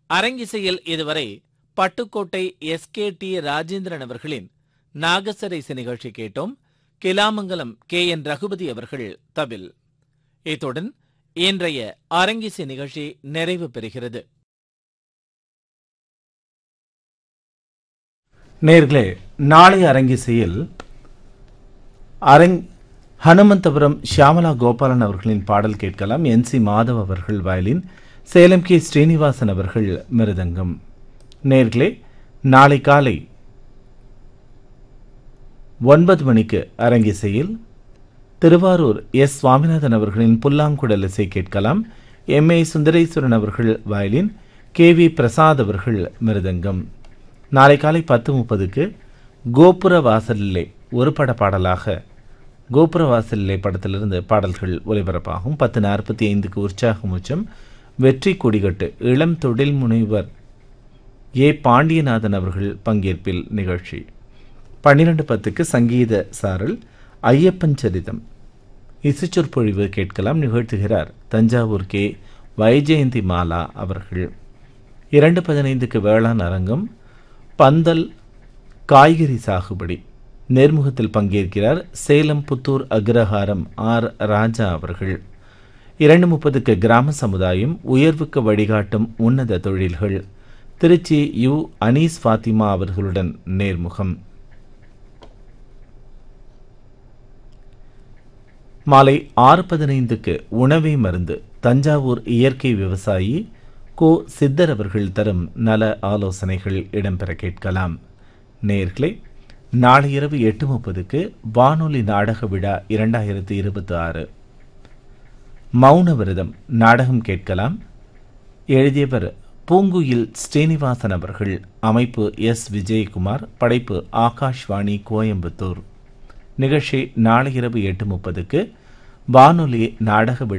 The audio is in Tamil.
அரங்கிசையில் இதுவரை Pattukkottai S K T Rajendran அவர்களின் நாகசரைசு நிகழ்ச்சி கேட்டோம் கிலாமங்கலம் கே என் ரகுபதி அவர்கள் தவில் இத்துடன் இன்றைய அரங்கிசை நிகழ்ச்சி நிறைவு பெறுகிறது நேர்களே நாளை அரங்கிசையில் அரங் ஹனுமந்தபுரம் ஷியாமலா கோபாலன் அவர்களின் பாடல் கேட்கலாம் என் சி மாதவ் அவர்கள் வயலின் சேலம் கே ஸ்ரீனிவாசன் அவர்கள் மிருதங்கம் நேர்களே நாளை காலை ஒன்பது மணிக்கு அரங்கிசையில் திருவாரூர் எஸ் சுவாமிநாதன் அவர்களின் புல்லாங்குழல் இசை கேட்கலாம் எம் ஏ சுந்தரேஸ்வரன் அவர்கள் வயலின் கே வி பிரசாத் அவர்கள் மிருதங்கம் நாளை காலை பத்து முப்பதுக்கு கோபுர வாசலிலே ஒரு பட பாடலாக கோபுர வாசலிலே படத்திலிருந்து பாடல்கள் ஒலிபரப்பாகும் பத்து நாற்பத்தி ஐந்துக்கு உற்சாகம் உச்சம் வெற்றி கொடிகட்டு இளம் தொழில் முனைவர் ஏ பாண்டியநாதன் அவர்கள் பங்கேற்பில் நிகழ்ச்சி பன்னிரண்டு பத்துக்கு சங்கீத சாரல் ஐயப்பன் சரிதம் இசைச்சொற்பொழிவு கேட்கலாம் நிகழ்த்துகிறார் தஞ்சாவூர் கே வைஜெயந்தி மாலா அவர்கள் இரண்டு பதினைந்துக்கு வேளாண் அரங்கம் பந்தல் காய்கறி சாகுபடி நேர்முகத்தில் பங்கேற்கிறார் சேலம் புத்தூர் அக்ரஹாரம் ஆர் ராஜா அவர்கள் இரண்டு முப்பதுக்கு கிராம சமுதாயம் உயர்வுக்கு வழிகாட்டும் உன்னத தொழில்கள் திருச்சி யு அனீஸ் ஃபாத்திமா அவர்களுடன் நேர்முகம் மாலை ஆறு பதினைந்துக்கு உணவே மருந்து தஞ்சாவூர் இயற்கை விவசாயி கோ சித்தர் அவர்கள் தரும் நல ஆலோசனைகள் இடம்பெற கேட்கலாம் நேர்களே நாளை இரவு எட்டு முப்பதுக்கு வானொலி நாடக விழா இரண்டாயிரத்தி இருபத்தி ஆறு மௌன விரதம் நாடகம் கேட்கலாம் எழுதியவர் பூங்குயில் ஸ்ரீனிவாசன் அவர்கள் அமைப்பு எஸ் விஜயகுமார் படைப்பு ஆகாஷ்வாணி கோயம்புத்தூர் நிகழ்ச்சி நாளை இரவு எட்டு முப்பதுக்கு வானொலி நாடக விழா